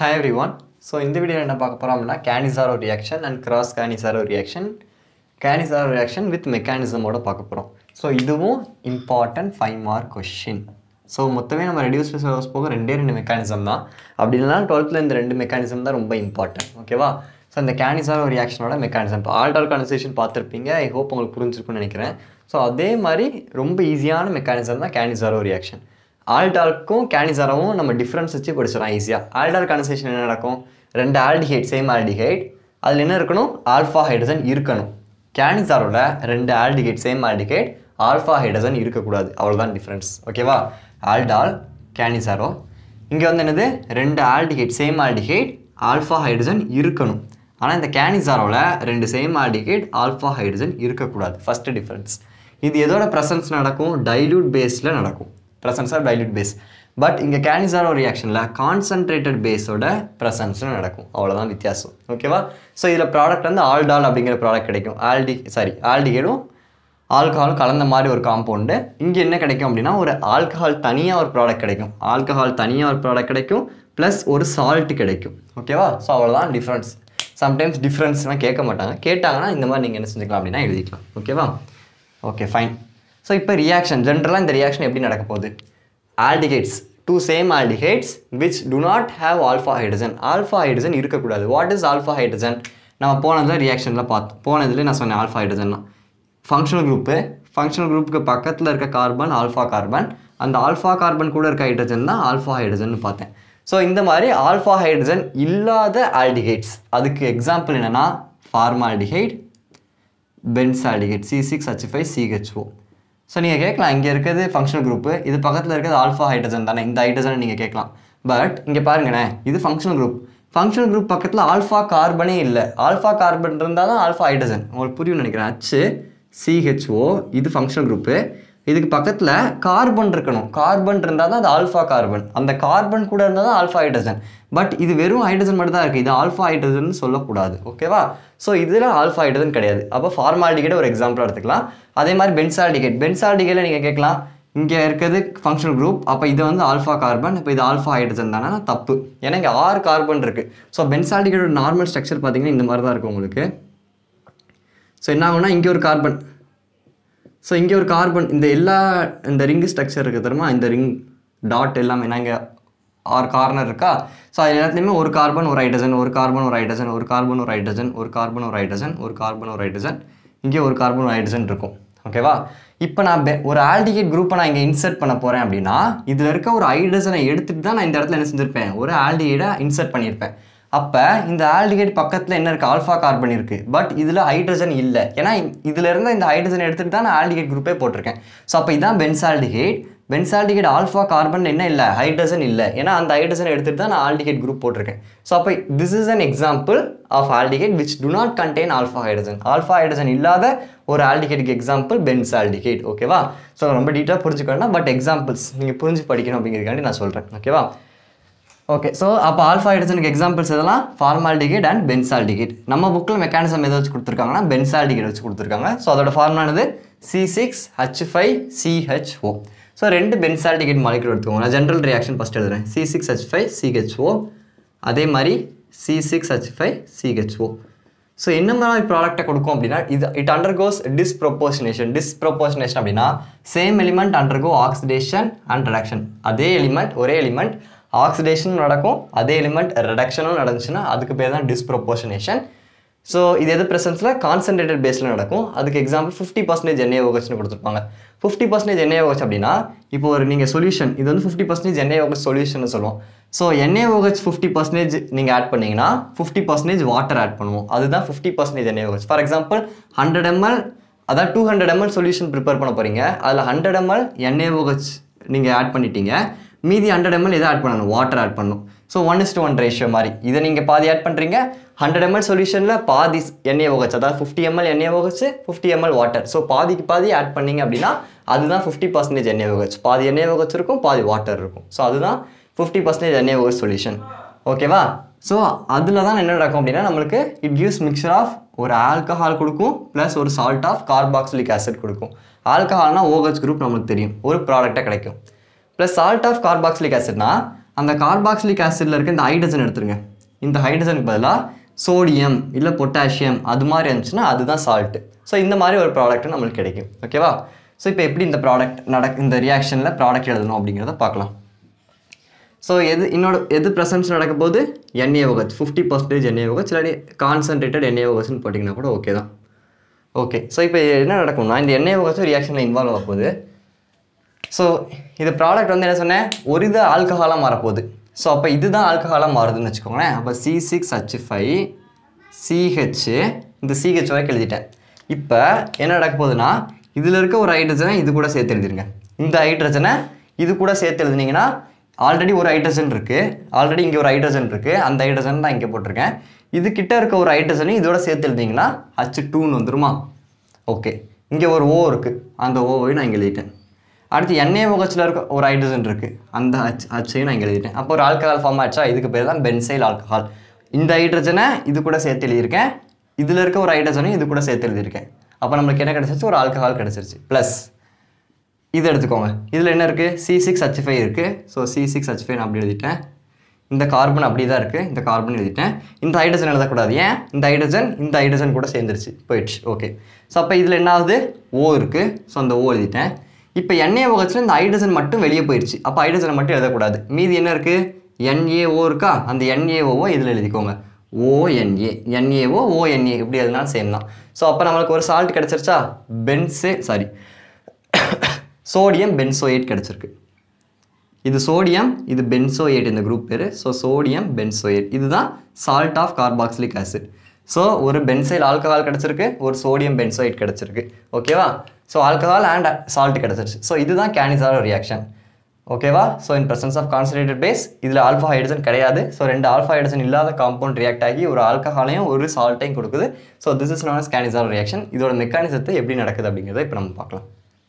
hi every one so இந்த வீடியோவில் என்ன பார்க்க போகிறோம் அப்படின்னா Cannizzaro reaction and cross Cannizzaro reaction Cannizzaro reaction with மெக்கானிசமோட பார்க்க போகிறோம் ஸோ இதுவும் important five mark question so மொத்தமே நம்ம ரெடியூஸ் சிலபஸ் போக ரெண்டே ரெண்டு மெக்கானிசம் தான் அப்படி இல்லைனா டுவெல்த்தில் இந்த ரெண்டு மெக்கானிசம் தான் ரொம்ப இம்பார்ட்டன்ட் ஓகேவா ஸோ இந்த கேனிசாரோ ரியாக்ஷனோட மெக்கானிசம் இப்போ ஆல்டால் கான்வர்சேஷன் பார்த்துருப்பீங்க ஐ ஹோப் உங்களுக்கு புரிஞ்சிருக்கும்னு நினைக்கிறேன் ஸோ அதே மாதிரி ரொம்ப ஈஸியான மெக்கானிசம் தான் கேனிசாரோ ரியாக்ஷன் ஆல்டால்க்கும் கேனிசாராவும் நம்ம டிஃப்ரென்ஸ் வச்சு படிச்சிடலாம் ஈஸியாக ஆல்டால் கான்வர்சேஷன் என்ன நடக்கும் ரெண்டு ஆல்டிஹைட் சேம் ஆல்டிஹைட் அதில் என்ன இருக்கணும் ஆல்ஃபா ஹைட்ரஜன் இருக்கணும் கேனிசாரோவில் ரெண்டு aldehyde same aldehyde alpha hydrogen இருக்கக்கூடாது அவ்வளோதான் டிஃப்ரென்ஸ் ஓகேவா ஆல்டால் கேனிசாரோ இங்கே வந்து என்னது ரெண்டு aldehyde same aldehyde alpha hydrogen இருக்கணும் ஆனால் இந்த கேனிசாரோவில் ரெண்டு சேம் ஆல்டிஹைட் ஆல்ஃபா ஹைட்ரஜன் இருக்கக்கூடாது ஃபஸ்ட்டு டிஃப்ரென்ஸ் இது எதோட ப்ரெசன்ஸ் நடக்கும் டைல்யூட் பேஸில் நடக்கும் presence of dilute base but இங்கே கேனிசாரோ ரியாக்ஷனில் கான்சன்ட்ரேட்டட் பேஸோட ப்ரெசன்ஸில் நடக்கும் அவ்வளோதான் வித்தியாசம் ஓகேவா ஸோ இதில் ப்ராடக்ட் வந்து ஆல்டால் அப்படிங்கிற ப்ராடக்ட் கிடைக்கும் ஆல்டி சாரி ஆல்டிகேடும் ஆல்கஹாலும் கலந்த மாதிரி ஒரு காம்பவுண்டு இங்கே என்ன கிடைக்கும் அப்படின்னா ஒரு ஆல்கஹால் தனியாக ஒரு ப்ராடக்ட் கிடைக்கும் ஆல்கஹால் தனியாக ஒரு ப்ராடக்ட் கிடைக்கும் ப்ளஸ் ஒரு சால்ட் கிடைக்கும் ஓகேவா ஸோ அவ்வளோதான் டிஃப்ரென்ஸ் சம்டைம்ஸ் டிஃப்ரென்ஸ்லாம் கேட்க மாட்டாங்க கேட்டாங்கன்னா இந்த மாதிரி நீங்கள் என்ன செஞ்சுக்கலாம் அப்படின்னா எழுதிக்கலாம் ஓகேவா ஓகே ஃபைன் ஸோ இப்போ ரியாக்ஷன் ஜென்ரலாக இந்த ரியாக்ஷன் எப்படி நடக்க போகுது aldehydes two same aldehydes which do not have alpha hydrogen alpha hydrogen இருக்கக்கூடாது வாட் இஸ் ஆல்ஃபா ஹைட்ரஜன் நம்ம போனதில் ரியாக்ஷனில் பார்த்தோம் போனதுல நான் சொன்னேன் ஆல்ஃபா ஹைட்ரஜன் தான் ஃபங்க்ஷனல் குரூப்பு ஃபங்க்ஷனல் குரூப்புக்கு பக்கத்தில் இருக்க கார்பன் ஆல்ஃபா கார்பன் அந்த ஆல்ஃபா கார்பன் கூட இருக்க ஹைட்ரஜன் தான் ஆல்ஃபா ஹைட்ரஜன் பார்த்தேன் ஸோ இந்த மாதிரி ஆல்ஃபா ஹைட்ரஜன் இல்லாத ஆல்டிகேட்ஸ் அதுக்கு எக்ஸாம்பிள் என்னென்னா formaldehyde benzaldehyde C six H five CHO so நீங்கள் கேட்கலாம் இங்கே இருக்கிறது ஃபங்க்ஷனல் குரூப்பு இது பக்கத்தில் இருக்கிறது ஆல்ஃபா ஹைட்ரஜன் தானே இந்த ஹைட்ரஜனை நீங்கள் கேட்கலாம் பட் இங்கே பாருங்களேன் இது ஃபங்க்ஷனல் குரூப் ஃபங்க்ஷனல் குரூப் பக்கத்தில் ஆல்ஃபா கார்பனே இல்லை ஆல்ஃபா கார்பன் இருந்தால் தான் ஆல்ஃபா ஹைட்ரஜன் உங்களுக்கு புரியும்னு நினைக்கிறேன் ஹச் சிஹெச்ஓ இது ஃபங்க்ஷனல் குரூப்பு இதுக்கு பக்கத்தில் கார்பன் இருக்கணும் கார்பன் இருந்தால் தான் அது ஆல்ஃபா கார்பன் அந்த கார்பன் கூட இருந்தால் தான் ஆல்ஃபா ஹைட்ரஜன் பட் இது வெறும் ஹைட்ரஜன் மட்டும் தான் இருக்குது இது ஆல்ஃபா ஹைட்ரஜன் சொல்லக்கூடாது ஓகேவா ஸோ இதில் ஆல்ஃபா ஹைட்ரஜன் கிடையாது அப்போ ஃபார்மால்டிகேட் ஒரு எக்ஸாம்பிள் எடுத்துக்கலாம் அதே மாதிரி பென்சால்டிகேட் பென்சால்டிகேட்டில் நீங்கள் கேட்கலாம் இங்கே இருக்கிறது ஃபங்க்ஷனல் குரூப் அப்போ இது வந்து ஆல்ஃபா கார்பன் இப்போ இது ஆல்ஃபா ஹைட்ரஜன் தானே தப்பு ஏன்னா இங்கே ஆறு கார்பன் இருக்குது ஸோ பென்சால்டிகேட்டோட நார்மல் ஸ்ட்ரக்சர் பார்த்தீங்கன்னா இந்த மாதிரி தான் இருக்கும் உங்களுக்கு ஸோ என்ன ஆகும்னா இங்கே ஒரு கார்பன் ஸோ இங்கே ஒரு கார்பன் இந்த எல்லா இந்த ரிங் ஸ்ட்ரக்சர் இருக்குது தெரியுமா இந்த ரிங் டாட் எல்லாமே நாங்கள் ஆறு கார்னர் இருக்கா ஸோ அது எல்லாத்துலேயுமே ஒரு கார்பன் ஒரு ஹைட்ரஜன் ஒரு கார்பன் ஒரு ஹைட்ரஜன் ஒரு கார்பன் ஒரு ஹைட்ரஜன் ஒரு கார்பன் ஒரு ஹைட்ரஜன் ஒரு கார்பன் ஒரு ஹைட்ரஜன் இங்கே ஒரு கார்பன் ஒரு ஹைட்ரஜன் இருக்கும் ஓகேவா இப்போ நான் பெ ஒரு ஆல்டிகேட் குரூப்பை நான் இங்கே இன்சர்ட் பண்ண போகிறேன் அப்படின்னா இதில் இருக்க ஒரு ஹைட்ரஜனை எடுத்துகிட்டு தான் நான் இந்த இடத்துல என்ன செஞ்சுருப்பேன் ஒரு ஆல்டிகேடை இன்சர்ட் பண்ணியிருப்பேன் அப்போ இந்த ஆல்டிகேட் பக்கத்தில் என்ன இருக்குது ஆல்ஃபா கார்பன் இருக்குது பட் இதில் ஹைட்ரஜன் இல்லை ஏன்னா இதில் இருந்த இந்த ஹைட்ரஜன் எடுத்துகிட்டு தான் நான் ஆல்டிகேட் குரூப்பே போட்டிருக்கேன் ஸோ அப்போ இதான் பென்சால்டிகேட் பென்சால்டிகேட் ஆல்ஃபா கார்பன் என்ன இல்லை ஹைட்ரஜன் இல்லை ஏன்னா அந்த ஹைட்ரஜன் எடுத்துகிட்டு தான் நான் ஆல்டிகேட் குரூப் போட்டிருக்கேன் ஸோ அப்போ this is an example of aldehyde which do not contain alpha hydrogen alpha hydrogen இல்லாத ஒரு ஆல்டிகேட்டுக்கு எக்ஸாம்பிள் பென்சால்டிகேட் ஓகேவா ஸோ ரொம்ப டீட்டெயிலாக புரிஞ்சுக்கணும் பட் எக்ஸாம்பிள்ஸ் நீங்கள் புரிஞ்சு படிக்கணும் அப்படிங்கிறதுக்காண்டி நான் சொல்கிறேன் ஓகேவா ஓகே ஸோ அப்போ ஆல்ஃபா ஹைட்ரஜனுக்கு எக்ஸாம்பிள்ஸ் எதெல்லாம் ஃபார்மால்டிகேட் அண்ட் பென்சால்டிகேட் நம்ம புக்கில் மெக்கானிசம் எதை வச்சு கொடுத்துருக்காங்கன்னா பென்சால்டிகேட் வச்சு கொடுத்துருக்காங்க ஸோ அதோட ஃபார்முலானது C six H five CHO so ரெண்டு பென்சால்டிகேட் மாலிகுல் எடுத்துக்கோங்க நான் ஜென்ரல் ரியாக்ஷன் ஃபஸ்ட் எழுதுறேன் C six H five CHO அதே மாதிரி C six H five CHO so என்ன மாதிரி ப்ராடக்ட்டை கொடுக்கும் அப்படின்னா இது இட் அண்டர்கோஸ் டிஸ்ப்ரொபோஷனேஷன் டிஸ்ப்ரொபோஷனேஷன் அப்படின்னா same element undergo oxidation and reduction அதே எலிமெண்ட் ஒரே எலிமெண்ட் ஆக்சிடேஷனும் நடக்கும் அதே எலிமெண்ட் ரிடக்ஷனும் நடந்துச்சுன்னா அதுக்கு பேர் தான் டிஸ்ப்ரொபோஷனேஷன் ஸோ இது எது ப்ரெசன்ஸில் கான்சன்ட்ரேட்டட் பேஸில் நடக்கும் அதுக்கு எக்ஸாம்பிள் ஃபிஃப்டி பர்சன்டேஜ் என்ஏஓஹெச்னு கொடுத்துருப்பாங்க ஃபிஃப்டி பர்சன்டேஜ் என்ஏஓஹெச் அப்படின்னா இப்போ ஒரு நீங்கள் சொல்யூஷன் இது வந்து ஃபிஃப்டி பர்சன்டேஜ் என்ஏஓஹெச் சொல்யூஷன் சொல்லுவோம் ஸோ என்ஏஓஹெச் ஃபிஃப்டி பர்சன்டேஜ் நீங்கள் ஆட் பண்ணீங்கன்னா ஃபிஃப்டி பர்சன்டேஜ் வாட்டர் ஆட் பண்ணுவோம் அதுதான் fifty percentage NaOH for example hundred ML அதாவது two hundred ML solution prepare பண்ண போகிறீங்க அதில் ஹண்ட்ரட் எம்எல் என்ஏஓஹெச் நீங்கள் ஆட் பண்ணிட்டீங்க மீதி ஹண்ட்ரட் எம்எல் எதை ஆட் பண்ணணும் வாட்டர் ஆட் பண்ணணும் so one is to one ratio மாதிரி இதை நீங்கள் பாதி ஆட் பண்ணுறீங்க ஹண்ட்ரட் எம்எல் சொல்யூஷனில் பாதி என்ஏஓஹெச் அதாவது fifty ML NaOH fifty ML water so பாதிக்கு பாதி ஆட் பண்ணீங்க அப்படின்னா அதுதான் ஃபிஃப்டி பர்சன்டேஜ் என்ஏஓஹெச் பாதி என்ஏஓஹெச் இருக்கும் பாதி வாட்டர் இருக்கும் ஸோ அதுதான் ஃபிஃப்டி பர்சன்டேஜ் என்ஏஓஹெச் சொல்யூஷன் ஓகேவா ஸோ அதில் தான் என்ன நடக்கும் அப்படின்னா நம்மளுக்கு இட் கிவ்ஸ் மிக்சர் ஆஃப் ஒரு ஆல்கஹால் கொடுக்கும் ப்ளஸ் ஒரு சால்ட் ஆஃப் கார்பாக்சிலிக் ஆசிட் கொடுக்கும் ஆல்கஹால்னா ஓஹெச் குரூப் நம்மளுக்கு தெரியும் ஒரு ப்ராடக்டாக கிடைக்கும் ப்ளஸ் சால்ட் ஆஃப் கார்பாக்சிலிக் ஆசிட்னா அந்த கார்பாக்சிலிக் ஆசிடில் இருக்க இந்த ஹைட்ரஜன் எடுத்துருங்க இந்த ஹைட்ரஜனுக்கு பதிலாக சோடியம் இல்லை பொட்டாசியம் அது மாதிரி இருந்துச்சுன்னா அதுதான் சால்ட்டு ஸோ இந்த மாதிரி ஒரு ப்ராடக்ட் நம்மளுக்கு கிடைக்கும் ஓகேவா ஸோ இப்போ எப்படி இந்த ப்ராடக்ட் நடக் இந்த ரியாக்ஷனில் ப்ராடக்ட் எழுதணும் அப்படிங்கிறத பார்க்கலாம் ஸோ எது இன்னொரு எது ப்ரெசன்ஸ் நடக்க போது என்ஏஓஹெச் ஃபிஃப்டி பர்சன்டேஜ் என்ஏஓஹெச் இல்லாட்டி கான்சன்ட்ரேட்டட் என்ஏஓஹெச்னு போட்டிங்கன்னா கூட ஓகே தான் ஓகே ஸோ இப்போ என்ன நடக்கும்னா இந்த என்ஏஓஹெச் ரியாக்ஷனில் இன்வால்வ் ஆக போகுது ஸோ இது ப்ராடக்ட் வந்து என்ன சொன்னேன் ஒரு இது ஆல்கஹாலாக மாறப்போகுது ஸோ அப்போ இதுதான் ஆல்கஹாலாக மாறுதுன்னு வச்சுக்கோங்களேன் அப்போ C six H five CH இந்த சிஹெச் வரைக்கும் எழுதிட்டேன் இப்போ என்ன நடக்க போகுதுன்னா இதில் இருக்க ஒரு ஹைட்ரஜனை இது கூட சேர்த்து எழுதிருங்க இந்த ஹைட்ரஜனை இது கூட சேர்த்து எழுதுனீங்கன்னா ஆல்ரெடி ஒரு ஹைட்ரஜன் இருக்குது ஆல்ரெடி இங்கே ஒரு ஹைட்ரஜன் இருக்குது அந்த ஹைட்ரஜன் தான் இங்கே போட்டிருக்கேன் இது கிட்ட இருக்க ஒரு ஹைட்ரஜனையும் இதோட சேர்த்து எழுதிங்கன்னா ஹச் டூன்னு வந்துருமா ஓகே இங்கே ஒரு ஓ இருக்குது அந்த ஓவையும் நான் இங்கே எழுதிட்டேன் அடுத்து எண்ணெய் முகச்சில் இருக்க ஒரு ஹைட்ரஜன் இருக்குது அந்த ஹச் ஹச்சையும் நான் இங்கே எழுதிட்டேன் அப்போ ஒரு ஆல்கஹால் ஃபார்ம் ஆச்சா இதுக்கு பேர் தான் பென்சைல் ஆல்கஹால் இந்த ஹைட்ரஜனை இது கூட சேர்த்து எழுதியிருக்கேன் இதில் இருக்க ஒரு ஹைட்ரஜனையும் இது கூட சேர்த்து எழுதியிருக்கேன் அப்போ நம்மளுக்கு என்ன கிடச்சிருச்சு ஒரு ஆல்கஹால் கிடச்சிருச்சு ப்ளஸ் இது எடுத்துக்கோங்க இதில் என்ன இருக்குது சி சிக்ஸ் ஹச் ஃபைவ் இருக்குது so C six H five நான் அப்படி எழுதிட்டேன் இந்த கார்பன் அப்படி தான் இருக்குது இந்த கார்பன் எழுதிட்டேன் இந்த ஹைட்ரஜன் எழுதக்கூடாது ஏன் இந்த ஹைட்ரஜன் இந்த ஹைட்ரஜன் கூட சேர்ந்துருச்சு போயிடுச்சு ஓகே ஸோ அப்போ இதில் என்ன ஆகுது ஓ இருக்குது ஸோ அந்த ஓ எழுதிட்டேன் இப்போ எண்ணெய் முகத்தில் இந்த ஹைட்ரஜன் மட்டும் வெளியே போயிடுச்சு அப்போ ஹைட்ரஜனை மட்டும் எழுதக்கூடாது மீதி என்ன இருக்குது என்ஏஓ இருக்கா அந்த என்ஏஓவை இதில் எழுதிக்கோங்க ஓஎன்ஏ என்ஏஓ ஓஎன்ஏ எப்படி எழுதினாலும் சேம் தான் ஸோ அப்போ நம்மளுக்கு ஒரு சால்ட் கிடச்சிருச்சா பென்சே சாரி சோடியம் பென்சோயேட் கிடச்சிருக்கு இது சோடியம் இது பென்சோயேட் இந்த குரூப் பேர் ஸோ சோடியம் பென்சோயேட் இதுதான் salt of carboxylic acid so ஒரு பென்சைல் ஆல்கஹால் கிடச்சிருக்கு ஒரு சோடியம் பென்சோயேட் கிடச்சிருக்கு ஓகேவா ஸோ ஆல்கஹால் அண்ட் சால்ட் கிடச்சிருச்சு ஸோ இதுதான் கேனிசாரோ ரியாக்ஷன் ஓகேவா so in presence of concentrated base இதில் ஆல்ஃபா ஹைட்ரஜன் கிடையாது ஸோ ரெண்டு ஆல்ஃபா ஹைட்ரஜன் இல்லாத காம்பவுண்ட் ரியாக்ட் ஆகி ஒரு ஆல்கஹாலையும் ஒரு சால்ட்டையும் கொடுக்குது so this is not Cannizzaro reaction இதோட மெக்கானிசத்தை எப்படி நடக்குது அப்படிங்கிறத இப்போ நம்ம பார்க்கலாம்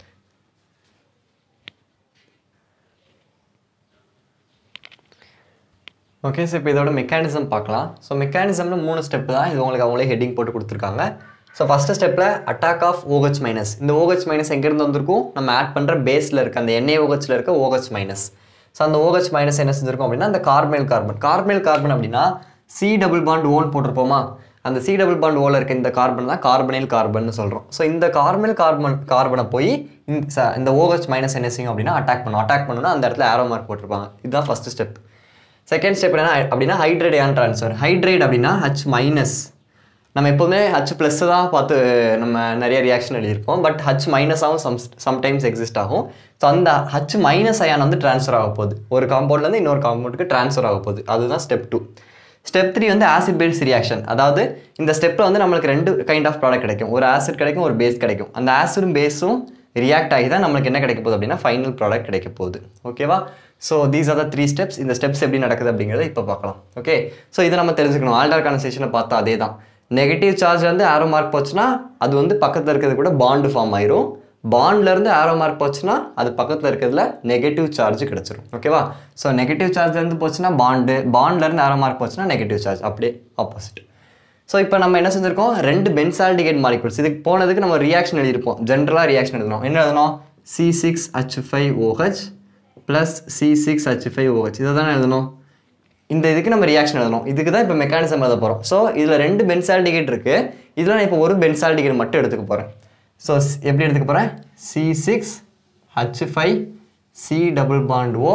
ஓகே ஸோ இப்போ இதோட மெக்கானிசம் பார்க்கலாம் ஸோ மெக்கானிசமில் மூணு ஸ்டெப் தான் இது உங்களுக்கு அவங்களே ஹெட்டிங் போட்டு கொடுத்துருக்காங்க ஸோ ஃபஸ்ட்டு ஸ்டெப்பில் அட்டாக் ஆஃப் OH மைனஸ் இந்த OH மைனஸ் எங்கேருந்து வந்திருக்கும் நம்ம ஆட் பண்ணுற பேஸில் இருக்க அந்த NaOHல இருக்க OH மைனஸ் ஸோ அந்த OH மைனஸ் என்ன செஞ்சிருக்கோம் அப்படின்னா அந்த கார்பனைல் கார்பன் கார்பனைல் கார்பன் அப்படின்னா சி டபுள் பாண்ட் ஓன் போட்டிருப்போமா அந்த சி டபுள் பாண்ட் ஓல இருக்க இந்த கார்பன் தான் கார்பனைல் கார்பன் சொல்கிறோம் ஸோ இந்த கார்பனைல் கார்பன் கார்பனை போய் இந்த ச- இந்த OH மைனஸ் என்ன செய்யும் அப்படின்னா அட்டாக் பண்ணும் அட்டாக் பண்ணுன்னா அந்த இடத்துல ஆரோ மார்க் போட்டிருப்பாங்க இதுதான் ஃபஸ்ட்டு ஸ்டெப் செகண்ட் ஸ்டெப் என்ன அப்படின்னா ஹைட்ரேட் அயான் ட்ரான்ஸ்ஃபர் ஹைட்ரேட் அப்படின்னா ஹச் மைனஸ் நம்ம எப்போதுமே ஹச் ப்ளஸ் தான் பார்த்து நம்ம நிறைய ரியாக்ஷன் எழுதியிருப்போம் பட் ஹச் மைனஸாகவும் சம் சம்டைம்ஸ் எக்ஸிஸ்ட் ஆகும் ஸோ அந்த ஹச் மைனஸ் அயான் வந்து ட்ரான்ஸ்ஃபர் ஆக போகுது ஒரு காம்பவுண்ட்லேருந்து இன்னொரு காம்பவுண்டுக்கு ட்ரான்ஸ்ஃபர் ஆக போகுது அதுதான் ஸ்டெப் டூ ஸ்டெப் த்ரீ வந்து ஆசிட் பேஸ் ரியாக்ஷன் அதாவது இந்த ஸ்டெப்பில் வந்து நம்மளுக்கு ரெண்டு கைண்ட் ஆஃப் ப்ராடக்ட் கிடைக்கும் ஒரு ஆசிட் கிடைக்கும் ஒரு பேஸ் கிடைக்கும் அந்த ஆசிடும் பேஸும் ரியாக்ட் ஆகி தான் நம்மளுக்கு என்ன கிடைக்க போகுது அப்படின்னா ஃபைனல் ப்ராடக்ட் கிடைக்க போகுது ஓகேவா so these are the three steps இந்த ஸ்டெப்ஸ் எப்படி நடக்குது அப்படிங்கிறத இப்போ பார்க்கலாம் ஓகே ஸோ இதை நம்ம தெரிஞ்சுக்கணும் ஆல்டார் கான்வர்சேஷனை பார்த்தா அதே தான் நெகட்டிவ் சார்ஜ்லேருந்து ஆரோ மார்க் போச்சுன்னா அது வந்து பக்கத்தில் இருக்கிறது கூட பாண்டு ஃபார்ம் ஆயிரும் பாண்ட்லேருந்து ஆரோ மார்க் போச்சுன்னா அது பக்கத்தில் இருக்கிறதுல நெகட்டிவ் சார்ஜ் கிடச்சிரும் ஓகேவா ஸோ நெகட்டிவ் சார்ஜ்லேருந்து போச்சுன்னா பாண்டு பாண்ட்லேருந்து ஆரோ மார்க் போச்சுன்னா நெகட்டிவ் சார்ஜ் அப்படியே ஆப்போசிட் ஸோ இப்போ நம்ம என்ன செஞ்சிருக்கோம் ரெண்டு பென்சால்டிகேட் மாலிகுல்ஸ் இதுக்கு போனதுக்கு நம்ம ரியாக்ஷன் எழுதியிருப்போம் ஜென்ரலாக ரியாக்ஷன் எழுதணும் என்ன எழுதணும் C six H five OH plus C six H five OH இதை தானே எழுதணும் இந்த இதுக்கு நம்ம ரியாக்ஷன் எழுதணும் இதுக்கு தான் இப்போ மெக்கானிசம் எழுத போகிறோம் ஸோ இதில் ரெண்டு பென்சால்டிகேட் இருக்குது இதில் நான் இப்போ ஒரு பென்சால்டிகேட் மட்டும் எடுத்துக்க போகிறேன் ஸோ எப்படி எடுத்துக்க போகிறேன் C six H five C double bond O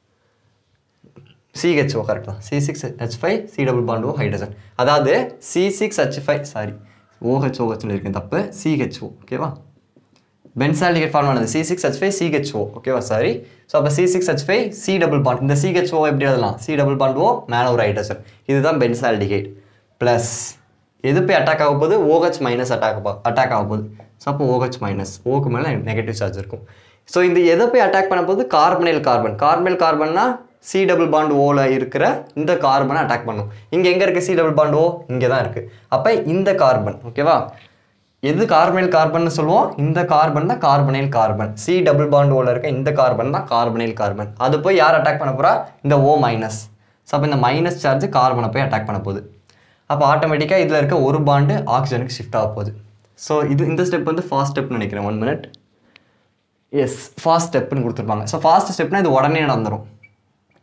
CHO correct தான் C six H five C double bond O hydrogen அதாவது C six H five sorry ஓஹெச்ஓஹெச்னு இருக்கேன் தப்பு சிஹெச்ஓ ஓகேவா பென்சால்டிகேட் ஃபார்ம் ஆனது C six H five CHO ஓகேவா sorry so அப்போ C six H five C double bond இந்த CHO எப்படி எழுதலாம் சி டபுள் பாண்ட் ஓ மேலே ஒரு ஹைட்ரஜன் இதுதான் பென்சால்டிகேட் ப்ளஸ் எது போய் அட்டாக் ஆக போகுது OH மைனஸ் அட்டாக் அட்டாக் ஆக போகுது ஸோ அப்போ OH மைனஸ் ஓக்கு மேலே நெகட்டிவ் சார்ஜ் இருக்கும் ஸோ இந்த எதை போய் அட்டாக் பண்ண போகுது கார்பனைல் கார்பன் கார்பனைல் கார்பன்னா சி டபுள் பாண்ட் ஓல இருக்கிற இந்த கார்பனை அட்டாக் பண்ணும் இங்கே எங்கே இருக்குது சி டபுள் பாண்ட் ஓ இங்கே தான் இருக்குது அப்போ இந்த கார்பன் ஓகேவா எது கார்பனைல் கார்பன் சொல்லுவோம் இந்த கார்பன் தான் carbonyl carbon C double bond ஓல இருக்க இந்த கார்பன் தான் கார்பனைல் கார்பன் அது போய் யார் அட்டாக் பண்ண போறா இந்த ஓ மைனஸ் ஸோ அப்போ இந்த மைனஸ் சார்ஜ் கார்பனை போய் அட்டாக் பண்ண போகுது அப்போ ஆட்டோமேட்டிக்காக இதில் இருக்க ஒரு பாண்டு ஆக்சிஜனுக்கு ஷிஃப்ட் ஆக போகுது ஸோ இது இந்த ஸ்டெப் வந்து ஃபாஸ்ட் ஸ்டெப்னு நினைக்கிறேன் ஒன் மினிட் எஸ் ஃபாஸ்ட் ஸ்டெப்னு கொடுத்துருப்பாங்க ஸோ ஃபாஸ்ட் ஸ்டெப்னா இது உடனே நடந்துரும்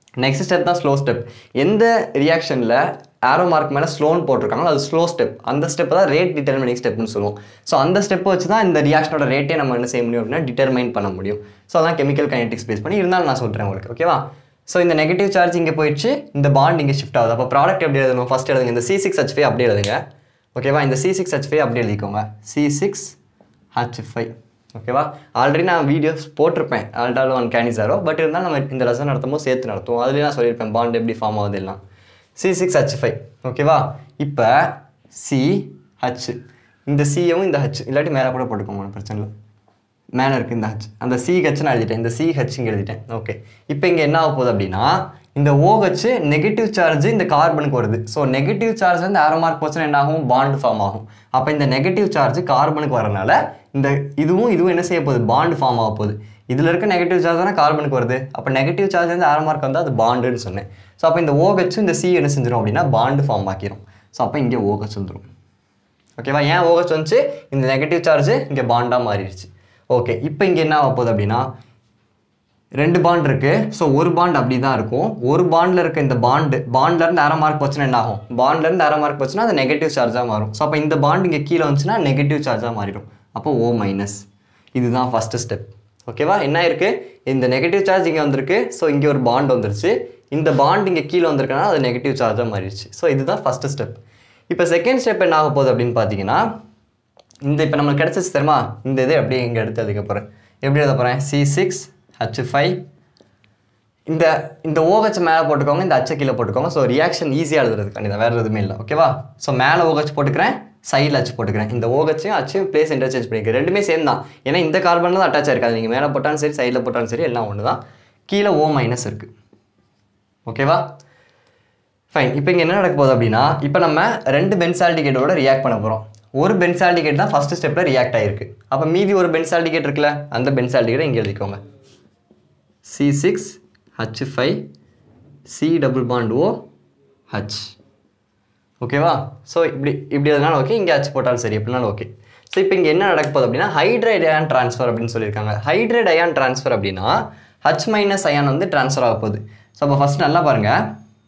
நெக்ஸ்ட் ஸ்டெப் தான் ஸ்லோ ஸ்டெப் எந்த ரியாக்ஷனில் ஆரோ மார்க் மேலே ஸ்லோன்னு போட்டிருக்காங்களோ அது ஸ்லோ ஸ்டெப் அந்த ஸ்டெப் தான் ரேட் டிட்டர்மினிங் ஸ்டெப்னு சொல்லுவோம் ஸோ அந்த ஸ்டெப்பை வச்சு தான் இந்த ரியாக்ஷனோட ரேட்டே நம்ம என்ன செய்ய முடியும் அப்படின்னா டிட்டர்மைன் பண்ண முடியும் ஸோ அதான் கெமிக்கல் கைனடிக்ஸ் பேஸ் பண்ணி இருந்தாலும் நான் சொல்கிறேன் உங்களுக்கு ஓகேவா ஸோ இந்த நெகட்டிவ் சார்ஜ் இங்கே போயிடுச்சு இந்த பாண்ட் இங்கே ஷிஃப்ட் ஆகுது அப்போ ப்ராடக்ட் எப்படி எழுதணும் ஃபஸ்ட் எழுதுங்க இந்த சி சிக்ஸ் ஹெச் ஃபைவ் அப்படியே எழுதுங்க ஓகேவா இந்த சி சிக்ஸ் ஹெச் ஃபைவ் அப்படியே எழுதிக்கோங்க சி சிக்ஸ் ஹச் ஃபைவ் ஓகேவா ஆல்ரெடி நான் வீடியோஸ் போட்டிருப்பேன் ஆல்டாலும் ஒன் கேனி ஜாரோ பட் இருந்தாலும் நம்ம இந்த லெசன் நடத்தும் போது சேர்த்து நடத்துவோம் அதுலேயே நான் சொல்லியிருப்பேன் பாண்ட் எப்படி ஃபார்ம் ஆகுது எல்லாம் சி சிக்ஸ் ஹச் ஃபைவ் ஓகேவா இப்போ சி ஹச் இந்த சியும் இந்த ஹச் இல்லாட்டி மேலே கூட போட்டுக்கோங்க ஒன்றும் பிரச்சனை இல்லை மேலே இருக்குது இந்த ஹச் அந்த சி ஹச் நான் எழுதிட்டேன் இந்த சி ஹச் இங்கே எழுதிட்டேன் ஓகே இப்போ இங்கே என்ன ஆக போகுது அப்படின்னா இந்த OH நெகட்டிவ் சார்ஜ் இந்த கார்பனுக்கு வருது ஸோ நெகட்டிவ் சார்ஜ் வந்து ஆரோ மார்க் போச்சுன்னா என்ன ஆகும் பாண்ட் ஃபார்ம் ஆகும் அப்போ இந்த நெகட்டிவ் சார்ஜ் கார்பனுக்கு வரனால இந்த இதுவும் இதுவும் என்ன செய்ய போகுது பாண்ட் ஃபார்ம் ஆக போகுது இதில் இருக்க நெகட்டிவ் சார்ஜ் தானே கார்பனுக்கு வருது அப்போ நெகட்டிவ் சார்ஜ் வந்து ஆரோ மார்க் வந்து அது பாண்டுன்னு சொன்னேன் ஸோ அப்போ இந்த OH இந்த சி என்ன செஞ்சிடும் அப்படின்னா பாண்டு ஃபார்ம் ஆக்கிரும் ஸோ அப்போ இங்கே OH வந்துடும் ஓகேவா ஏன் OH வந்துச்சு இந்த நெகட்டிவ் சார்ஜ் இங்கே பாண்டாக மாறிடுச்சு ஓகே இப்போ இங்கே என்ன ஆக போகுது அப்படின்னா ரெண்டு பாண்ட் இருக்கு ஸோ ஒரு பாண்ட் அப்படி தான் இருக்கும் ஒரு பாண்டில் இருக்க இந்த பாண்டு பாண்ட்ல இருந்து அரை மார்க் போச்சுன்னா என்ன ஆகும் பாண்ட்ல இருந்து அரை மார்க் போச்சுன்னா அது நெகட்டிவ் சார்ஜாக மாறும் ஸோ அப்போ இந்த பாண்ட் இங்கே கீழே வந்துச்சுன்னா நெகட்டிவ் சார்ஜாக மாறிடும் அப்போ ஓ மைனஸ் இதுதான் ஃபர்ஸ்ட் ஸ்டெப் ஓகேவா என்ன இருக்கு இந்த நெகட்டிவ் சார்ஜ் இங்கே வந்திருக்கு ஸோ இங்கே ஒரு பாண்ட் வந்துருச்சு இந்த பாண்ட் இங்கே கீழே வந்திருக்கனால அது நெகட்டிவ் சார்ஜாக மாறிடுச்சு ஸோ இதுதான் ஃபர்ஸ்ட் ஸ்டெப் இப்போ செகண்ட் ஸ்டெப் என்ன ஆக போகுது அப்படின்னு பார்த்தீங்கன்னா இந்த இப்போ நம்மளுக்கு கிடச்சிச்சு தெரியுமா இந்த இதை அப்படியே இங்கே எடுத்து அதுக்கு போகிறேன் எப்படி எழுத போகிறேன் சி சிக்ஸ் ஹச் ஃபைவ் இந்த இந்த OH மேலே போட்டுக்கோங்க இந்த அச்சை கீழே போட்டுக்கோங்க ஸோ ரியாக்ஷன் ஈஸியாக எழுதுறதுக்காண்டி தான் வேறு எதுவுமே இல்லை ஓகேவா ஸோ மேலே OH போட்டுக்கிறேன் சைடில் அச்சு போட்டுக்கிறேன் இந்த ஓகச்சையும் அச்சையும் பிளேஸ் இன்டர்சேஞ்ச் பண்ணிக்கிறேன் ரெண்டுமே சேம் தான் ஏன்னா இந்த கார்பன் தான் அட்டாச் ஆயிருக்காது நீங்கள் மேலே போட்டாலும் சரி சைடில் போட்டாலும் சரி எல்லாம் ஒன்று தான் கீழே ஓ மைனஸ் இருக்குது ஓகேவா ஃபைன் இப்போ இங்கே என்ன நடக்க போகுது அப்படின்னா இப்போ நம்ம ரெண்டு பென்சால்டிகேட்டோட ரியாக்ட் பண்ண போகிறோம் ஒரு பென்சால்டிகேட் தான் ஃபஸ்ட்டு ஸ்டெப்பில் ரியாக்ட் ஆகிருக்கு அப்போ மீதி ஒரு பென்சால்டிகேட் இருக்குல்ல அந்த பென்சால்டிகேட்டை இங்கே எழுதிக்கோங்க C six H five C double bond O H ஓகேவா ஸோ இப்படி இப்படி எதுனாலும் ஓகே இங்கே ஹச் போட்டாலும் சரி எப்படினாலும் ஓகே ஸோ இப்போ இங்கே என்ன நடக்க போகுது அப்படின்னா ஹைட்ரைட் அயான் ட்ரான்ஸ்ஃபர் அப்படின்னு சொல்லியிருக்காங்க ஹைட்ரைட் அயான் ட்ரான்ஸ்ஃபர் அப்படின்னா ஹச் மைனஸ் அயான் வந்து ட்ரான்ஸ்ஃபர் ஆக போகுது ஸோ அப்போ ஃபஸ்ட் நல்லா பாருங்கள்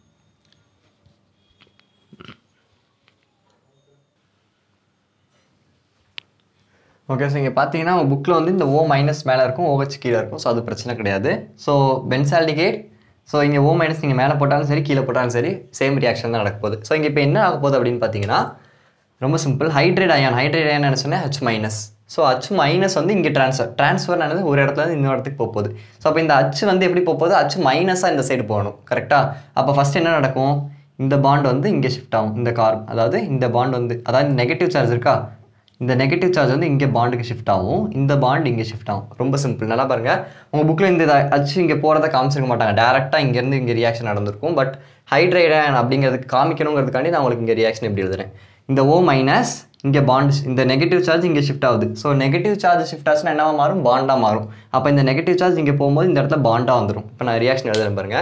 ஓகே ஸோ இங்கே பார்த்தீங்கன்னா உங்கள் புக்கில் வந்து இந்த ஓ மைனஸ் மேலே இருக்கும் OH கீழே இருக்கும் ஸோ அது பிரச்சனை கிடையாது ஸோ பென்சால்டிகேட் ஸோ இங்கே ஓ மைனஸ் நீங்கள் மேலே போட்டாலும் சரி கீழே போட்டாலும் சரி சேம் ரியாக்ஷன் தான் நடக்க போகுது ஸோ இங்கே இப்போ என்ன ஆக போகுது அப்படின்னு பார்த்தீங்கன்னா ரொம்ப simple hydrate ion hydrate ion என்ன சொன்னேன் H minus so H minus வந்து இங்கே ட்ரான்ஸ்ஃபர் ட்ரான்ஸ்ஃபர் ஆனது ஒரு இடத்துல இருந்து இன்னொரு இடத்துக்கு போக போகுது ஸோ அப்போ இந்த ஹச் வந்து எப்படி போக போகுது ஹச் மைனஸாக இந்த சைடு போகணும் கரெக்டாக அப்போ ஃபஸ்ட் என்ன நடக்கும் இந்த பாண்ட் வந்து இங்கே ஷிஃப்ட் ஆகும் இந்த கார் அதாவது இந்த பாண்ட் வந்து அதாவது நெகட்டிவ் சார்ஜ் இருக்கா இந்த நெகட்டிவ் சார்ஜ் வந்து இங்கே பாண்டுக்கு ஷிஃப்ட் ஆகும் இந்த பாண்ட் இங்கே ஷிஃப்ட் ஆகும் ரொம்ப சிம்பிள் நல்லா பாருங்க உங்கள் புக்கில் இந்த இதை அச்சு இங்கே போகிறத காமிச்சிருக்க மாட்டாங்க டேரெக்டாக இங்கேருந்து இங்கே ரியாக்ஷன் நடந்திருக்கும் பட் ஹைட்ரைடன் அப்படிங்கிறதுக்கு காமிக்கணுங்கிறதுக்காண்டி நான் உங்களுக்கு இங்கே ரியாக்ஷன் எப்படி எழுதுறேன் இந்த ஓ மைனஸ் இங்கே பாண்ட் இந்த நெகட்டிவ் சார்ஜ் இங்கே ஷிஃப்ட் ஆகுது ஸோ நெகட்டிவ் சார்ஜ் ஷிஃப்ட் ஆச்சுன்னா என்னவா மாறும் பாண்டாக மாறும் அப்போ இந்த நெகட்டிவ் சார்ஜ் இங்கே போகும்போது இந்த இடத்துல பாண்டாக வந்துடும் இப்போ நான் ரியாக்ஷன் எழுதுறேன் பாருங்க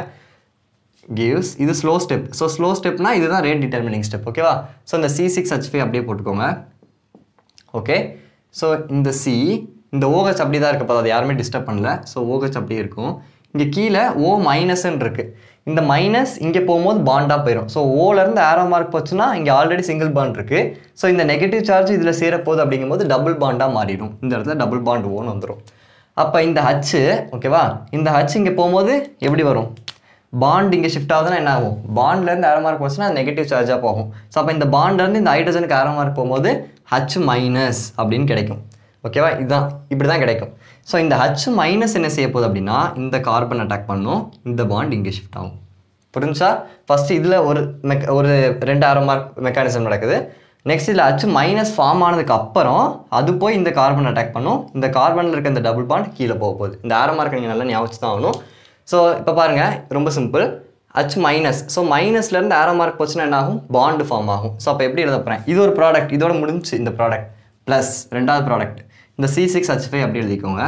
கிவ்ஸ் இது ஸ்லோ ஸ்டெப் ஸோ ஸ்லோ ஸ்டெப்னா இதுதான் ரேட் டிட்டர்மினிங் ஸ்டெப் ஓகேவா ஸோ இந்த சி சிக்ஸ் ஹச் ஃபைவ் அப்படியே போட்டுக்கோங்க ஓகே ஸோ இந்த சி இந்த OH அப்படி தான் இருக்கு அது யாருமே டிஸ்டர்ப் பண்ணல ஸோ OH அப்படியே இருக்கும் இங்கே கீழே ஓ மைனஸ்ன்னு இருக்கு இந்த மைனஸ் இங்கே போகும்போது பாண்டாக போயிடும் ஸோ ஓலேருந்து ஆரோ மார்க் போச்சுன்னா இங்கே ஆல்ரெடி சிங்கிள் பாண்ட் இருக்கு ஸோ இந்த நெகட்டிவ் சார்ஜ் இதில் சேரப்போகுது அப்படிங்கும்போது டபுள் பாண்டாக மாறிடும் இந்த இடத்துல டபுள் பாண்ட் ஓன்னு வந்துடும் அப்போ இந்த ஹச்சு ஓகேவா இந்த ஹச் இங்கே போகும்போது எப்படி வரும் பாண்ட் இங்கே ஷிஃப்ட் ஆகுதுன்னா என்ன ஆகும் பாண்ட்லேருந்து ஆரோ மார்க் போச்சுன்னா நெகட்டிவ் சார்ஜாக போகும் ஸோ அப்போ இந்த பாண்ட்லேருந்து இந்த ஹைட்ரஜனுக்கு ஆரோ மார்க் போகும்போது ஹச் மைனஸ் அப்படின்னு கிடைக்கும் ஓகேவா இதுதான் இப்படி தான் கிடைக்கும் ஸோ இந்த ஹச் மைனஸ் என்ன செய்ய போகுது அப்படின்னா இந்த கார்பன் அட்டாக் பண்ணும் இந்த பாண்ட் இங்கே ஷிஃப்ட் ஆகும் புரிஞ்சா ஃபஸ்ட்டு இதில் ஒரு மெக் ஒரு ரெண்டு ஆரோ மார்க் மெக்கானிசம் நடக்குது நெக்ஸ்ட் இதில் ஹச் மைனஸ் ஃபார்ம் ஆனதுக்கு அப்புறம் அது போய் இந்த கார்பன் அட்டாக் பண்ணும் இந்த கார்பனில் இருக்க இந்த டபுள் பாண்ட் கீழே போக போகுது இந்த ஆரோ மார்க் நீங்கள் நல்லா ஞாபகம் தான் ஆகணும் ஸோ இப்போ பாருங்கள் ரொம்ப சிம்பிள் ஹச் மைனஸ் ஸோ மைனஸ்லேருந்து ஆரோ மார்க் போச்சுன்னா என்ன ஆகும் பாண்டு ஃபார்ம் ஆகும் ஸோ அப்போ எப்படி எழுத போகிறேன் இது ஒரு ப்ராடக்ட் இதோட முடிஞ்சு இந்த ப்ராடக்ட் ப்ளஸ் ரெண்டாவது ப்ராடக்ட் இந்த சி சிக்ஸ் ஹச் ஃபைவ் அப்படி எழுதிக்கோங்க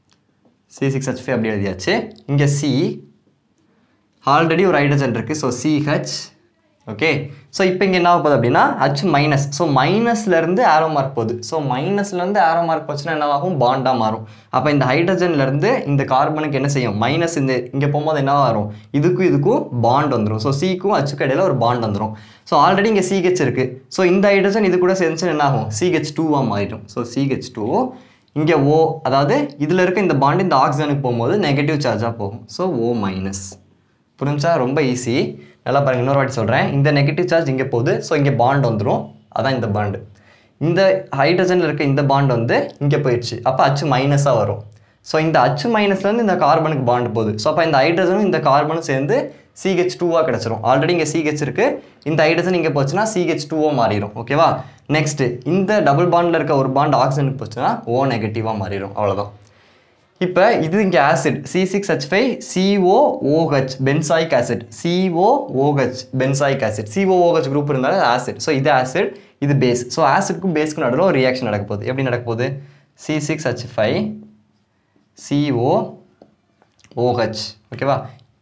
சி சிக்ஸ் ஹச் ஃபைவ் அப்படி எழுதியாச்சு இங்கே சி ஆல்ரெடி ஒரு ஹைட்ரஜன் இருக்குது ஸோ சிஹெச் ஓகே ஸோ இப்போ இங்கே என்ன ஆக போகுது அப்படின்னா ஹச் மைனஸ் ஸோ மைனஸ்லேருந்து ஆரோ மார்க் போகுது ஸோ மைனஸ்லேருந்து ஆரோ மார்க் போச்சுன்னா என்ன ஆகும் பாண்டாக மாறும் அப்போ இந்த ஹைட்ரஜன்லேருந்து இந்த கார்பனுக்கு என்ன செய்யும் மைனஸ் இந்த இங்கே போகும்போது என்ன வரும் இதுக்கும் இதுக்கும் பாண்ட் வந்துடும் ஸோ சிக்கும் ஹச்சுக்கு இடையில ஒரு பாண்ட் வந்துடும் ஸோ ஆல்ரெடி இங்கே சிஹெச் இருக்குது ஸோ இந்த ஹைட்ரஜன் இது கூட சேர்ந்துச்சு என்ன ஆகும் சிஹெச் டூவாக மாறிடும் ஸோ சிஹெச் டூ இங்கே ஓ அதாவது இதில் இருக்க இந்த பாண்ட் இந்த ஆக்சிஜனுக்கு போகும்போது நெகட்டிவ் சார்ஜாக போகும் ஸோ ஓ மைனஸ் புரிஞ்சா ரொம்ப ஈஸி நல்லா பாருங்க இன்னொரு வாட்டி சொல்கிறேன் இந்த நெகட்டிவ் சார்ஜ் இங்கே போகுது ஸோ இங்கே பாண்ட் வந்துடும் அதான் இந்த பாண்டு இந்த ஹைட்ரஜனில் இருக்க இந்த பாண்ட் வந்து இங்கே போயிடுச்சு அப்போ அச்சு மைனஸாக வரும் ஸோ இந்த அச்சு மைனஸ்லேருந்து இந்த கார்பனுக்கு பாண்ட் போகுது ஸோ அப்போ இந்த ஹைட்ரஜனும் இந்த கார்பனும் சேர்ந்து சிஹெச் டூவாக கிடச்சிரும் ஆல்ரெடி இங்கே சிஹெச் இருக்குது இந்த ஹைட்ரஜன் இங்கே போச்சுன்னா சிஹெச் டூவாக மாறிடும் ஓகேவா நெக்ஸ்ட்டு இந்த டபுள் பாண்டில் இருக்க ஒரு பாண்ட் ஆக்சிஜனுக்கு போச்சுன்னா ஓ நெகட்டிவாக மாறிடும் அவ்வளோதான் இப்போ இது இங்கே acid C six H five COOH benzoic acid COOH benzoic acid COOH group இருந்தாலும் ஆசிட் ஸோ இது ஆசிட் இது பேஸ் ஸோ ஆசிட்க்கும் பேஸ்க்கும் நடுவில் ஒரு ரியாக்ஷன் நடக்க போகுது எப்படி நடக்க போகுது C six H five CO OH ஓகேவா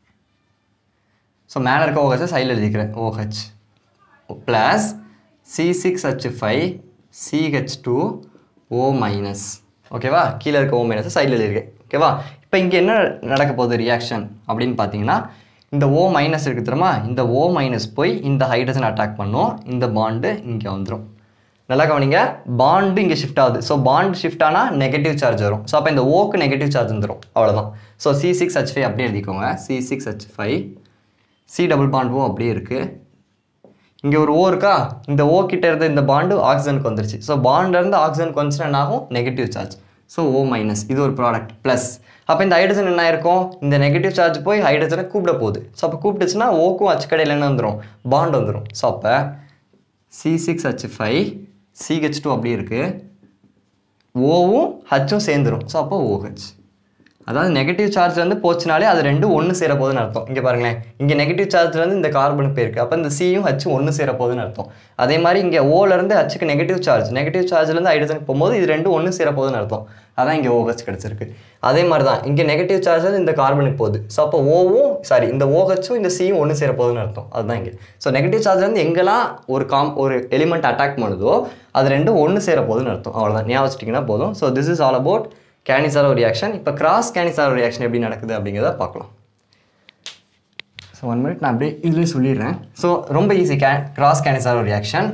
ஸோ மேலே இருக்க ஓஹெச் சைடில் எழுதிக்கிறேன் OH plus C six H five CH two O minus ஓகேவா கீழே இருக்க ஓ மைனஸ் சைடில் எழுதியிருக்கேன் ஓகேவா இப்போ இங்கே என்ன நடக்க போகுது ரியாக்ஷன் அப்படின்னு பார்த்தீங்கன்னா இந்த ஓ மைனஸ் இருக்கு தெரியுமா இந்த ஓ மைனஸ் போய் இந்த ஹைட்ரஜன் அட்டாக் பண்ணும் இந்த பாண்டு இங்கே வந்துடும் நல்லா கவனிங்க பாண்டு இங்கே ஷிஃப்ட் ஆகுது ஸோ பாண்ட் ஷிஃப்ட் ஆனால் நெகட்டிவ் சார்ஜ் வரும் ஸோ அப்போ இந்த ஓக்கு நெகட்டிவ் சார்ஜ் வந்துடும் அவ்வளோதான் so C six H five அப்படியே எழுதிக்கோங்க C six H five C double bond O அப்படியே இருக்குது இங்கே ஒரு ஓ இருக்கா இந்த ஓ கிட்ட இருந்த இந்த பாண்டு ஆக்சிஜனுக்கு வந்துருச்சு ஸோ பாண்ட்லேருந்து ஆக்சிஜனுக்கு வந்துச்சுன்னா என்ன ஆகும் negative charge so O minus இது ஒரு ப்ராடக்ட் ப்ளஸ் அப்போ இந்த ஹைட்ரஜன் என்ன இருக்கும் இந்த நெகட்டிவ் சார்ஜ் போய் ஹைட்ரஜனை கூப்பிட போகுது ஸோ அப்போ கூப்பிட்டுச்சுன்னா ஓக்கும் அச்சு கடையில் என்ன வந்துடும் பாண்ட் வந்துடும் ஸோ அப்போ C six H five CH two அப்படி இருக்குது ஓவும் ஹச்சும் சேர்ந்துரும் ஸோ அப்போ ஓஹெச் அதாவது நெகட்டிவ் சார்ஜ் வந்து போச்சுனாலே அது ரெண்டும் ஒன்று சேர போகுதுன்னு அர்த்தம் இங்கே பாருங்களேன் இங்கே நெகட்டிவ் சார்ஜ் வந்து இந்த கார்பனுக்கு போயிருக்கு அப்போ இந்த சியும் ஹச்சும் ஒன்று சேர போகுதுன்னு அர்த்தம் அதே மாதிரி இங்கே ஓலேருந்து ஹச்சுக்கு நெகட்டிவ் சார்ஜ் நெகட்டிவ் சார்ஜ்லேருந்து ஹைட்ரஜனுக்கு போகும்போது இது ரெண்டும் ஒன்று சேர போகுதுன்னு அர்த்தம் அதான் இங்கே ஓஹெச் கிடச்சிருக்கு அதே மாதிரி தான் இங்கே நெகட்டிவ் சார்ஜ் வந்து இந்த கார்பனுக்கு போகுது ஸோ அப்போ ஓவும் சாரி இந்த ஓஹெச்சும் இந்த சியும் ஒன்று சேர போகுதுன்னு அர்த்தம் அதுதான் இங்கே ஸோ நெகட்டிவ் சார்ஜ் வந்து எங்கெல்லாம் ஒரு காம் ஒரு எலிமெண்ட் அட்டாக் பண்ணுதோ அது ரெண்டும் ஒன்று சேர போகுதுன்னு அர்த்தம் அவ்வளோதான் ஞாபகம் வச்சிட்டிங்கன்னா போதும் so this is all about Cannizzaro reaction இப்போ கிராஸ் கேனிசாரோ ரியாக்ஷன் எப்படி நடக்குது அப்படிங்கிறத பார்க்கலாம் ஸோ ஒன் மினிட் நான் அப்படியே இதுலேயும் சொல்லிடுறேன் ஸோ ரொம்ப ஈஸி கே cross Cannizzaro reaction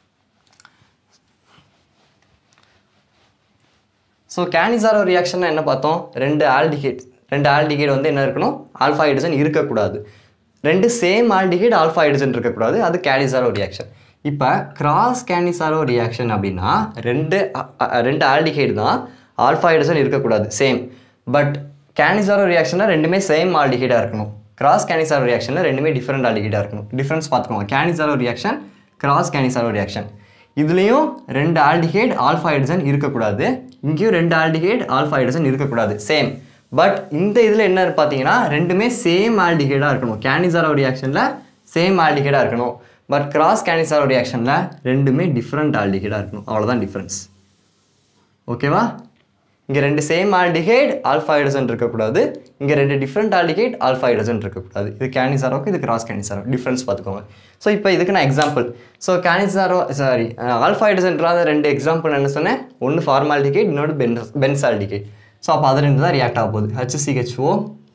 so Cannizzaro reaction என்ன பார்த்தோம் ரெண்டு ஆல்டிகேட் ரெண்டு ஆல்டிகேட் வந்து என்ன இருக்கணும் ஆல்ஃபா ஹைட்ரஜன் இருக்கக்கூடாது ரெண்டு சேம் ஆல்டிகேட் ஆல்ஃபா ஹைட்ரஜன் இருக்கக்கூடாது அது கேனிசாரோ ரியாக்ஷன் இப்போ கிராஸ் கேனிசாரோ ரியாக்ஷன் அப்படின்னா ரெண்டு அ- அ- ரெண்டு ஆல்டிகேட் தான் ஆல்ஃபா ஹைட்ரஜன் இருக்கக்கூடாது சேம் பட் கேனிசாரோ ரியாக்ஷனில் ரெண்டுமே சேம் ஆல்டிகேடாக இருக்கணும் கிராஸ் கேனிசாரோ ரியாக்ஷனில் ரெண்டுமே டிஃப்ரெண்ட் ஆல்டிகேடாக இருக்கணும் டிஃப்ரென்ஸ் பார்த்துக்கோங்க Cannizzaro reaction cross Cannizzaro reaction இதுலேயும் ரெண்டு ஆல்டிகேட் ஆல்ஃபா ஹைட்ரஜன் இருக்கக்கூடாது இங்கேயும் ரெண்டு ஆல்டிகேட் ஆல்ஃபா ஹைட்ரஜன் இருக்கக்கூடாது சேம் பட் இந்த இதில் என்ன பார்த்தீங்கன்னா ரெண்டுமே சேம் ஆல்டிகேடாக இருக்கணும் கேனிசாரோ ரியாக்ஷனில் சேம் ஆல்டிகேடாக இருக்கணும் பட் கிராஸ் கேனிசாரோ ரியாக்ஷனில் ரெண்டுமே டிஃப்ரெண்ட் ஆல்டிகேடாக இருக்கணும் அவ்வளோதான் டிஃப்ரென்ஸ் ஓகேவா இங்கே ரெண்டு சேம் ஆல்டிகேட் ஆல்ஃபா ஹைட்ரஜன் இருக்கக்கூடாது இங்கே ரெண்டு டிஃப்ரெண்ட் ஆல்டிகேட் ஆல்ஃபா ஹைட்ரஜன் இருக்கக்கூடாது இது கேனிசாரோக்கு இது கிராஸ் கேனிசாரோ டிஃப்ரென்ஸ் பார்த்துக்கோங்க ஸோ இப்போ இதுக்கு நான் example so Cannizzaro sorry alpha ஹைட்ரஜன்றாத ரெண்டு எக்ஸாம்பிள் என்ன சொன்னேன் ஒன்று ஃபார்மால்டிகேட் இன்னொன்று பென்ஸ் பென்சால்டிகேட் ஸோ அப்போ அது ரெண்டு தான் ரியாக்ட் ஆக போகுது HCCHO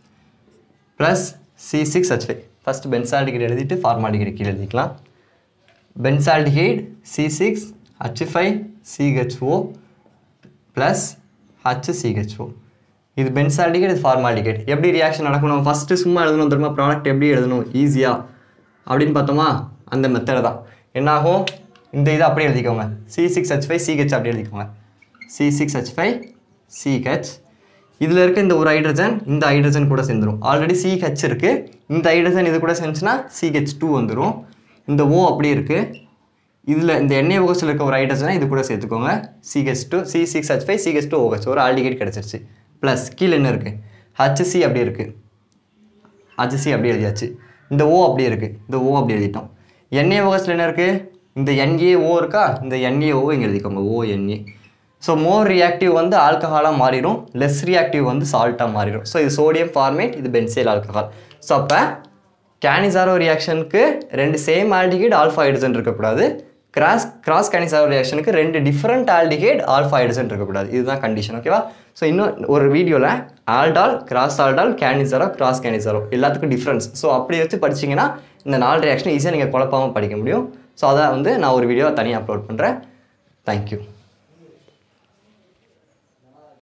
plus C six H five first benzaldehyde எழுதிட்டு ஃபார்மால்டிகேட் கீழே எழுதிக்கலாம் benzaldehyde C six H five CHO plus HCCHO இது பென்சால்டிகேட் இது ஃபார்மால்டிகேட் எப்படி ரியாக்ஷன் நடக்கணும் ஃபஸ்ட்டு சும்மா எழுதணும் தெரியுமா ப்ராடக்ட் எப்படி எழுதணும் ஈஸியாக அப்படின்னு பார்த்தோமா அந்த மெத்தட் தான் என்னாகும் இந்த இதை அப்படியே எழுதிக்கோங்க C six H five CH அப்படி எழுதிக்கோங்க C six H five CH இதில் இருக்க இந்த ஒரு ஹைட்ரஜன் இந்த ஹைட்ரஜன் கூட சேர்ந்துரும் ஆல்ரெடி சிஹெச் இருக்குது இந்த ஹைட்ரஜன் இது கூட சேர்ந்துச்சுன்னா சிஹெச் டூ வந்துடும் இந்த ஓ அப்படியே இருக்குது இதில் இந்த எண்ணெய் ஓகஸில் இருக்க ஒரு ஹைட்ரஜனை இது கூட சேர்த்துக்கோங்க CH two C six H five CH two ஓகஸ் ஒரு ஆல்டிகேட் கிடச்சிருச்சு ப்ளஸ் கீழே என்ன இருக்குது ஹச்சி அப்படியே இருக்குது ஹச்சி அப்படியே எழுதியாச்சு இந்த ஓ அப்படியே இருக்குது இந்த ஓ அப்படி எழுதிட்டோம் எண்ணெய் ஓகஸில் என்ன இருக்குது இந்த என்ஏ ஓ இருக்கா இந்த என்ஏ ஓ இங்கே எழுதிக்கோங்க O NA so more reactive வந்து ஆல்கஹாலாக மாறிடும் லெஸ் ரியாக்டிவ் வந்து சால்ட்டாக மாறிடும் ஸோ இது சோடியம் ஃபார்மேட் இது பென்சைல் ஆல்கஹால் ஸோ அப்போ கேனிசாரோ ரியாக்ஷனுக்கு ரெண்டு சேம் ஆல்டிகேட் ஆல்ஃபா ஹைட்ரஜன் இருக்கக்கூடாது கிராஸ் கிராஸ் கேனிசாரோ ரியாக்ஷனுக்கு ரெண்டு டிஃப்ரெண்ட் ஆல்டிகேட் ஆல்ஃபா ஹைட்ரஜன் இருக்கக்கூடாது இதுதான் கண்டிஷன் ஓகேவா ஸோ இன்னும் ஒரு வீடியோவில் aldol cross aldol Cannizzaro cross Cannizzaro எல்லாத்துக்கும் டிஃப்ரென்ஸ் ஸோ அப்படி வச்சு படிச்சீங்கன்னா இந்த நாலு ரியாக்ஷன் ஈஸியாக நீங்கள் குழப்பாமல் படிக்க முடியும் ஸோ அதை வந்து நான் ஒரு வீடியோ தனியாக அப்லோட் பண்ணுறேன் தேங்க்யூ